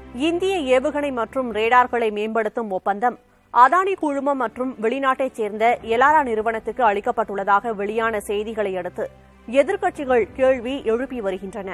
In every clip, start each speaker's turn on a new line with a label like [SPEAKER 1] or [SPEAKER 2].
[SPEAKER 1] இந்திய ஏவுகணை மற்றும் ரேடார்களை மேம்படுத்தும் ஒப்பந்தம் அதானி குழுமம் மற்றும் வெளிநாட்டைச் சேர்ந்த எலாரா நிறுவனத்துக்கு அளிக்கப்பட்டுள்ளதாக வெளியான செய்திகளை அடுத்து எதிர்க்கட்சிகள் கேள்வி எழுப்பி வருகின்றன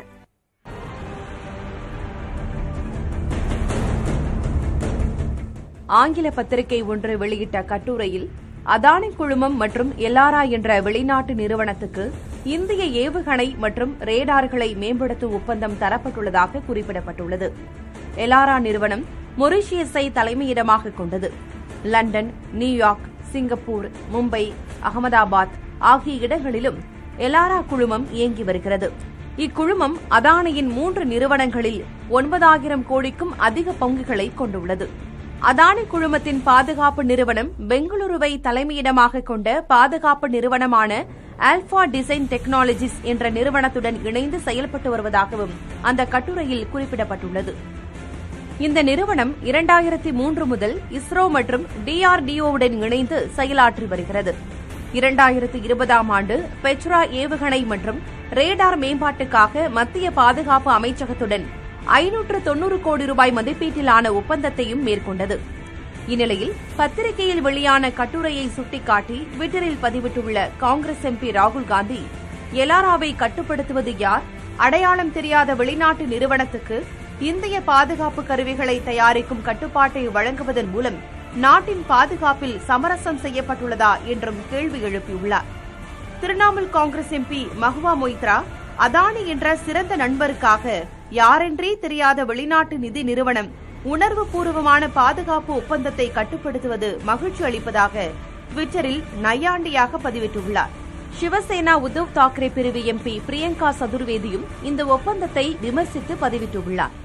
[SPEAKER 2] ஆங்கில பத்திரிகை ஒன்று வெளியிட்ட கட்டுரையில் அதானி குழுமம் மற்றும் எலாரா என்ற வெளிநாட்டு நிறுவனத்துக்கு இந்திய ஏவுகணை மற்றும் ரேடார்களை மேம்படுத்தும் ஒப்பந்தம் தரப்பட்டுள்ளதாக குறிப்பிடப்பட்டுள்ளது எலாரா நிறுவனம் மொரிஷியஸை தலைமையிடமாக கொண்டது London New York Singapore Mumbai Ahmedabad ஆகிய இடங்களிலும் எலாரா குழுமம் இயங்கி வருகிறது இக்குழுமம் அதானியின் மூன்று நிறுவனங்களில் ஒன்பதாயிரம் கோடிக்கும் அதிக பங்குகளை கொண்டுள்ளது அதானி குழுமத்தின் பாதுகாப்பு நிறுவனம் பெங்களூருவை தலைமையிடமாக கொண்ட பாதுகாப்பு நிறுவனமான ஆல்பா டிசைன் டெக்னாலஜிஸ் என்ற நிறுவனத்துடன் இணைந்து செயல்பட்டு வருவதாகவும் அந்த கட்டுரையில் குறிப்பிடப்பட்டுள்ளது இந்த நிறுவனம் இரண்டாயிரத்தி மூன்று முதல் இஸ்ரோ மற்றும் டிஆர்டிஓவுடன் இணைந்து செயலாற்றி வருகிறது இரண்டாயிரத்தி இருபதாம் ஆண்டு பெட்ரா ஏவுகணை மற்றும் ரேடார் மேம்பாட்டுக்காக மத்திய பாதுகாப்பு அமைச்சகத்துடன் ஐநூற்று தொன்னூறு கோடி ரூபாய் மதிப்பீட்டிலான ஒப்பந்தத்தையும் மேற்கொண்டது இந்நிலையில் பத்திரிகையில் வெளியான கட்டுரையை சுட்டிக்காட்டி டுவிட்டரில் பதிவிட்டுள்ள காங்கிரஸ் எம்பி ராகுல் காந்தி எலாராவை கட்டுப்படுத்துவது யார் அடையாளம் தெரியாத வெளிநாட்டு நிறுவனத்துக்கு இந்திய பாதுகாப்பு கருவிகளை தயாரிக்கும் கட்டுப்பாட்டை வழங்குவதன் மூலம் நாட்டின் பாதுகாப்பில் சமரசம் செய்யப்பட்டுள்ளதா என்றும் கேள்வி எழுப்பியுள்ளார் திரிணாமுல் காங்கிரஸ் எம்பி மஹுவா மொய்த்ரா அதானி என்ற சிறந்த நண்பருக்காக யாரென்றே தெரியாத வெளிநாட்டு நிதி நிறுவனம் உணர்வுபூர்வமான பாதுகாப்பு ஒப்பந்தத்தை கட்டுப்படுத்துவது மகிழ்ச்சி அளிப்பதாக டுவிட்டரில் நையாண்டியாக பதிவிட்டுள்ளார் சிவசேனா உத்தவ் தாக்கரே பிரிவு எம்பி பிரியங்கா சதுர்வேதியும் இந்த ஒப்பந்தத்தை விமர்சித்து பதிவிட்டுள்ளார்